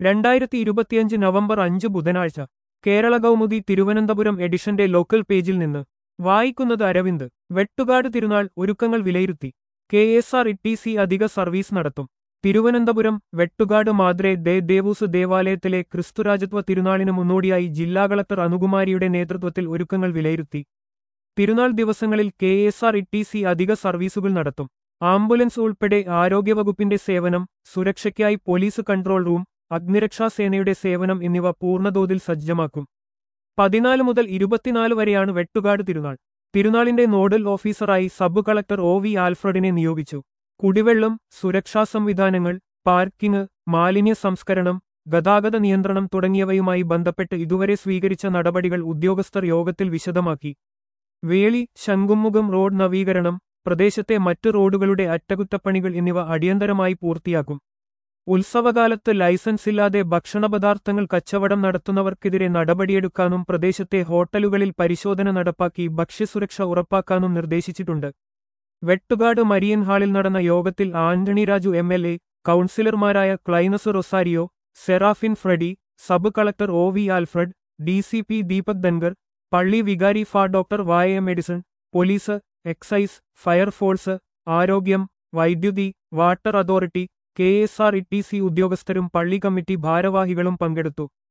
രണ്ടായിരത്തി ഇരുപത്തിയഞ്ച് നവംബർ അഞ്ച് ബുധനാഴ്ച കേരള കൗമുദി തിരുവനന്തപുരം എഡിഷന്റെ ലോക്കൽ പേജിൽ നിന്ന് വായിക്കുന്നത് അരവിന്ദ് വെട്ടുകാട് തിരുനാൾ ഒരുക്കങ്ങൾ വിലയിരുത്തി K S R E T C അധിക സർവീസ് നടത്തും തിരുവനന്തപുരം വെട്ടുകാട് മാദ്രെ ദേ ദേവൂസ് ദേവാലയത്തിലെ ക്രിസ്തുരാജത്വ തിരുനാളിന് മുന്നോടിയായി ജില്ലാ കളക്ടർ അനുകുമാരിയുടെ നേതൃത്വത്തിൽ ഒരുക്കങ്ങൾ വിലയിരുത്തി തിരുനാൾ ദിവസങ്ങളിൽ K S R E T C അധിക സർവീസുകൾ നടത്തും ആംബുലൻസ് ഉൾപ്പെടെ ആരോഗ്യവകുപ്പിന്റെ സേവനം സുരക്ഷയ്ക്കായി പോലീസ് കൺട്രോൾ റൂം അഗ്നിരക്ഷാസേനയുടെ സേവനം എന്നിവ പൂർണ്ണതോതിൽ സജ്ജമാക്കും പതിനാല് മുതൽ ഇരുപത്തിനാല് വരെയാണ് വെട്ടുകാട് തിരുനാൾ തിരുനാളിന്റെ നോഡൽ ഓഫീസറായി സബ് കളക്ടർ ഒ വി ആൽഫ്രഡിനെ നിയോഗിച്ചു കുടിവെള്ളം സുരക്ഷാ സംവിധാനങ്ങൾ പാർക്കിംഗ് മാലിന്യ സംസ്കരണം ഗതാഗത നിയന്ത്രണം തുടങ്ങിയവയുമായി ബന്ധപ്പെട്ട് ഇതുവരെ സ്വീകരിച്ച നടപടികൾ ഉദ്യോഗസ്ഥർ യോഗത്തിൽ വിശദമാക്കി വേളി ശംഖുമുഖം റോഡ് നവീകരണം പ്രദേശത്തെ മറ്റു റോഡുകളുടെ അറ്റകുറ്റപ്പണികൾ എന്നിവ അടിയന്തരമായി പൂർത്തിയാക്കും ഉത്സവകാലത്ത് ലൈസൻസില്ലാതെ ഭക്ഷണപദാർത്ഥങ്ങൾ കച്ചവടം നടത്തുന്നവർക്കെതിരെ നടപടിയെടുക്കാനും പ്രദേശത്തെ ഹോട്ടലുകളിൽ പരിശോധന നടപ്പാക്കി ഭക്ഷ്യസുരക്ഷ ഉറപ്പാക്കാനും നിർദ്ദേശിച്ചിട്ടുണ്ട് വെട്ടുകാട് മരിയൻ ഹാളിൽ നടന്ന യോഗത്തിൽ Antony Raju M L A കൗൺസിലർമാരായ Clynus Rosario Seraphin Freddy sub collector O V Alfred D C P Deepak Dhangar പള്ളി വികാരി ഫാ ഡോക്ടർ വായ മെഡിസൺ പോലീസ് എക്സൈസ് ഫയർഫോഴ്സ് ആരോഗ്യം വൈദ്യുതി water authority K S R E T C ഉദ്യോഗസ്ഥരും പള്ളി കമ്മിറ്റി ഭാരവാഹികളും പങ്കെടുത്തു